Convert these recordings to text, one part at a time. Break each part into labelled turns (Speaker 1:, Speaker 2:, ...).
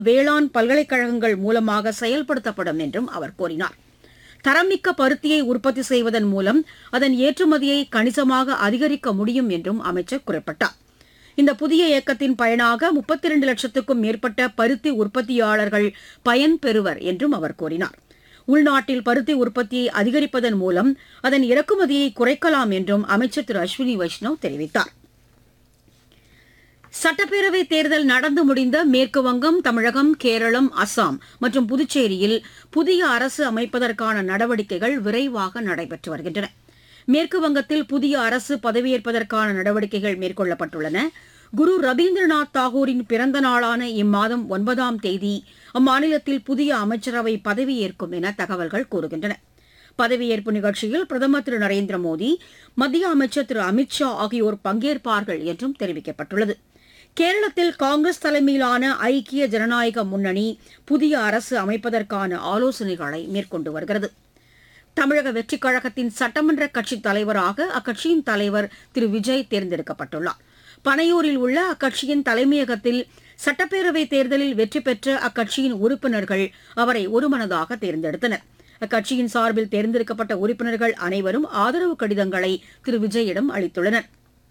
Speaker 1: வேளாண் பல்கலைக்கழகங்கள் மூலமாக செயல்படுத்தப்படும் என்றும் அவர் கூறினார் தரம்மிக்க பருத்தியை உற்பத்தி செய்வதன் மூலம் அதன் ஏற்றுமதியை கணிசமாக அதிகரிக்க முடியும் என்றும் அமைச்சர் குறிப்பிட்டார் இந்த புதிய இயக்கத்தின் பயனாக முப்பத்தி இரண்டு லட்சத்துக்கும் மேற்பட்ட பருத்தி உற்பத்தியாளர்கள் பயன்பெறுவர் என்றும் அவர் கூறினார் உள்நாட்டில் பருத்தி உற்பத்தியை அதிகரிப்பதன் மூலம் அதன் இறக்குமதியை குறைக்கலாம் என்றும் அமைச்சர் திரு அஸ்வினி வைஷ்ணவ் தெரிவித்தார் சட்டப்பேரவைத் தேர்தல் நடந்து முடிந்த மேற்கு வங்கம் தமிழகம் கேரளம் அசாம் மற்றும் புதுச்சேரியில் புதிய அரசு அமைப்பதற்கான நடவடிக்கைகள் விரைவாக நடைபெற்று வருகின்றன மேற்கு வங்கத்தில் புதிய அரசு பதவியேற்பதற்கான நடவடிக்கைகள் மேற்கொள்ளப்பட்டுள்ளன குரு ரவீந்திரநாத் தாகூரின் பிறந்த நாளான இம்மாதம் ஒன்பதாம் தேதி அம்மாநிலத்தில் புதிய அமைச்சரவை பதவியேற்கும் என தகவல்கள் கூறுகின்றன பதவியேற்பு நிகழ்ச்சியில் பிரதமர் திரு நரேந்திர மோடி மத்திய அமைச்சர் திரு அமித் ஷா ஆகியோர் பங்கேற்பார்கள் என்றும் தெரிவிக்கப்பட்டுள்ளது கேரளத்தில் காங்கிரஸ் தலைமையிலான ஐக்கிய ஜனநாயக முன்னணி புதிய அரசு அமைப்பதற்கான ஆலோசனைகளை மேற்கொண்டு வருகிறது தமிழக வெற்றிக் கழகத்தின் சட்டமன்ற கட்சித் தலைவராக அக்கட்சியின் தலைவர் திரு விஜய் தேர்ந்தெடுக்கப்பட்டுள்ளார் பனையூரில் உள்ள அக்கட்சியின் தலைமையகத்தில் சட்டப்பேரவைத் தேர்தலில் வெற்றி பெற்ற அக்கட்சியின் உறுப்பினர்கள் அவரை ஒருமனதாக தேர்ந்தெடுத்தனர் அக்கட்சியின் சார்பில் தேர்ந்தெடுக்கப்பட்ட உறுப்பினர்கள் அனைவரும் ஆதரவு கடிதங்களை திரு விஜயிடம் அளித்துள்ளனர்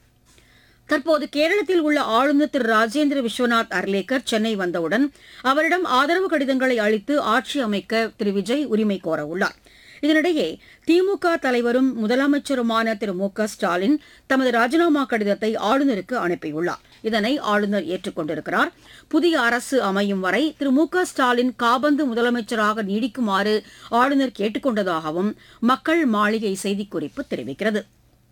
Speaker 1: தற்போது கேரளத்தில் உள்ள ஆளுநர் திரு ராஜேந்திர விஸ்வநாத் அர்லேக்கர் சென்னை வந்தவுடன் அவரிடம் ஆதரவு கடிதங்களை அளித்து ஆட்சி அமைக்க திரு விஜய் உரிமை கோரவுள்ளார் இதனிடையே திமுக தலைவரும் முதலமைச்சருமான திரு மு க ஸ்டாலின் தமது ராஜினாமா கடிதத்தை ஆளுநருக்கு அனுப்பியுள்ளார் இதனை ஆளுநர் ஏற்றுக்கொண்டிருக்கிறார் புதிய அரசு அமையும் வரை திரு மு க ஸ்டாலின் காபந்து முதலமைச்சராக நீடிக்குமாறு ஆளுநர் கேட்டுக் கொண்டதாகவும் மக்கள் மாளிகை செய்திக்குறிப்பு தெரிவிக்கிறது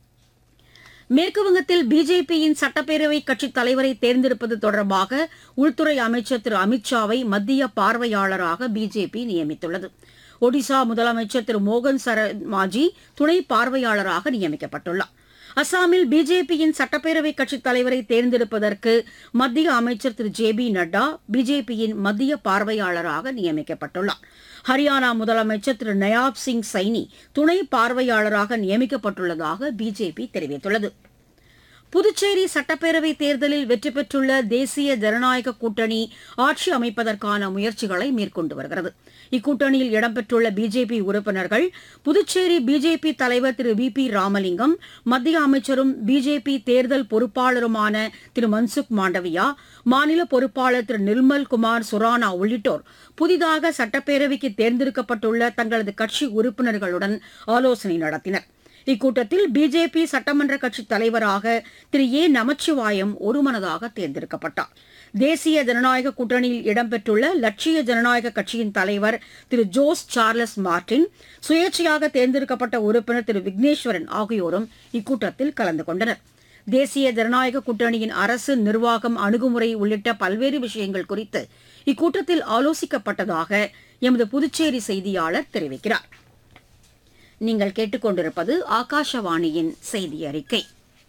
Speaker 1: மேற்குவங்கத்தில் பிஜேபியின் சட்டப்பேரவை கட்சித் தலைவரை தேர்ந்தெடுப்பது தொடர்பாக உள்துறை அமைச்சர் திரு அமித்ஷாவை மத்திய பார்வையாளராக பிஜேபி நியமித்துள்ளது ஒடிசா முதலமைச்சர் திரு மோகன் சரமாஜி துணை பார்வையாளராக நியமிக்கப்பட்டுள்ளார் அசாமில் பிஜேபியின் சட்டப்பேரவை கட்சித் தலைவரை தேர்ந்தெடுப்பதற்கு மத்திய அமைச்சர் திரு ஜே பி நட்டா பிஜேபியின் மத்திய பார்வையாளராக நியமிக்கப்பட்டுள்ளார் ஹரியானா முதலமைச்சர் திரு நயாப் சிங் சைனி துணை பார்வையாளராக நியமிக்கப்பட்டுள்ளதாக பிஜேபி தெரிவித்துள்ளது புதுச்சேரி சட்டப்பேரவை தேர்தலில் வெற்றி பெற்றுள்ள தேசிய ஜனநாயக கூட்டணி ஆட்சி அமைப்பதற்கான முயற்சிகளை மேற்கொண்டு வருகிறது இக்கூட்டணியில் இடம்பெற்றுள்ள பிஜேபி உறுப்பினர்கள் புதுச்சேரி பிஜேபி தலைவர் திரு வி பி ராமலிங்கம் மத்திய அமைச்சரும் பிஜேபி தேர்தல் பொறுப்பாளருமான திரு மன்சுக் மாண்டவியா மாநில பொறுப்பாளர் திரு நிர்மல் குமார் சுரானா உள்ளிட்டோர் புதிதாக சட்டப்பேரவைக்கு தேர்ந்தெடுக்கப்பட்டுள்ள தங்களது கட்சி உறுப்பினர்களுடன் ஆலோசனை நடத்தினர் இக்கூட்டத்தில் பிஜேபி சட்டமன்ற கட்சித் தலைவராக திரு ஏ நமச்சிவாயம் ஒருமனதாக தேர்ந்தெடுக்கப்பட்டார் தேசிய ஜனநாயக கூட்டணியில் இடம்பெற்றுள்ள லட்சிய ஜனநாயக கட்சியின் தலைவர் திரு ஜோஸ் சார்லஸ் மார்டின் சுயேட்சையாக தேர்ந்தெடுக்கப்பட்ட உறுப்பினர் திரு விக்னேஸ்வரன் ஆகியோரும் இக்கூட்டத்தில் கலந்து கொண்டனர் தேசிய ஜனநாயக கூட்டணியின் அரசு நிர்வாகம் அணுகுமுறை உள்ளிட்ட பல்வேறு விஷயங்கள் குறித்து இக்கூட்டத்தில் ஆலோசிக்கப்பட்டதாக எமது புதுச்சேரி செய்தியாளர் தெரிவிக்கிறார் நீங்கள் கேட்டுக்கொண்டிருப்பது ஆகாஷவாணியின் செய்தி அறிக்கை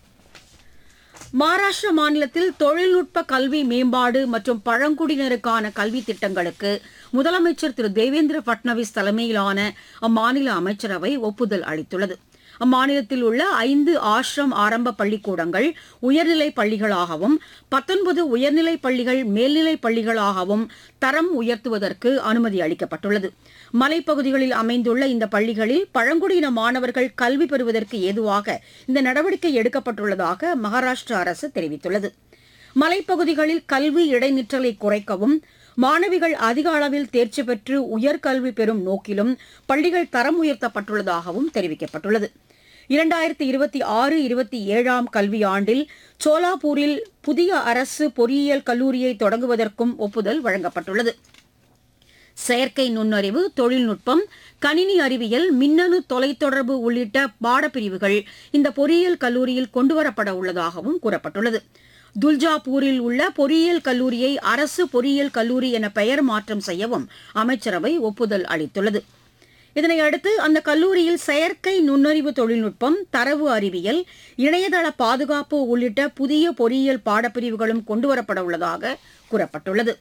Speaker 1: மகாராஷ்டிர மாநிலத்தில் தொழில்நுட்ப கல்வி மேம்பாடு மற்றும் பழங்குடியினருக்கான கல்வி திட்டங்களுக்கு முதலமைச்சர் திரு தேவேந்திர பட்னவிஸ் தலைமையிலான அம்மாநில அமைச்சரவை ஒப்புதல் அளித்துள்ளது அம்மாநிலத்தில் உள்ள ஐந்து ஆசிரம் ஆரம்ப பள்ளிக்கூடங்கள் உயர்நிலைப் பள்ளிகளாகவும் பத்தொன்பது உயர்நிலைப் பள்ளிகள் மேல்நிலைப் பள்ளிகளாகவும் தரம் உயர்த்துவதற்கு அனுமதி அளிக்கப்பட்டுள்ளது மலைப்பகுதிகளில் அமைந்துள்ள இந்த பள்ளிகளில் பழங்குடியின மாணவர்கள் கல்வி பெறுவதற்கு ஏதுவாக இந்த நடவடிக்கை எடுக்கப்பட்டுள்ளதாக மகாராஷ்டிரா அரசு தெரிவித்துள்ளது மலைப்பகுதிகளில் கல்வி இடைநிற்றலை குறைக்கவும் மாணவிகள் அதிக அளவில் தேர்ச்சி பெற்று உயர்கல்வி பெறும் நோக்கிலும் பள்ளிகள் தரம் உயர்த்தப்பட்டுள்ளதாகவும் தெரிவிக்கப்பட்டுள்ளது இரண்டாயிரத்தி இருபத்தி ஆறு இருபத்தி ஏழாம் கல்வியாண்டில் சோலாப்பூரில் புதிய அரசு பொறியியல் கல்லூரியை தொடங்குவதற்கும் ஒப்புதல் வழங்கப்பட்டுள்ளது செயற்கை நுண்ணறிவு தொழில்நுட்பம் கணினி அறிவியல் மின்னணு தொலைத்தொடர்பு உள்ளிட்ட பாடப்பிரிவுகள் இந்த பொறியியல் கல்லூரியில் கொண்டுவரப்பட உள்ளதாகவும் கூறப்பட்டுள்ளது துல்ஜாபூரில் உள்ள பொறியியல் கல்லூரியை அரசு பொறியியல் கல்லூரி என பெயர் மாற்றம் செய்யவும் அமைச்சரவை ஒப்புதல் அளித்துள்ளது இதனையடுத்து அந்த கல்லூரியில் செயற்கை நுண்ணறிவு தொழில்நுட்பம் தரவு அறிவியல் இணையதள பாதுகாப்பு உள்ளிட்ட புதிய பொறியியல் பாடப்பிரிவுகளும் கொண்டுவரப்பட உள்ளதாக கூறப்பட்டுள்ளது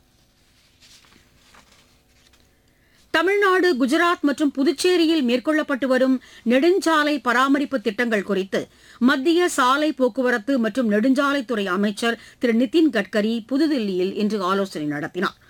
Speaker 1: தமிழ்நாடு குஜராத் மற்றும் புதுச்சேரியில் மேற்கொள்ளப்பட்டு வரும் நெடுஞ்சாலை பராமரிப்பு திட்டங்கள் குறித்து மத்திய சாலை போக்குவரத்து மற்றும் நெடுஞ்சாலைத்துறை அமைச்சர் திரு நிதின் கட்கரி புதுதில்லியில் இன்று ஆலோசனை நடத்தினார்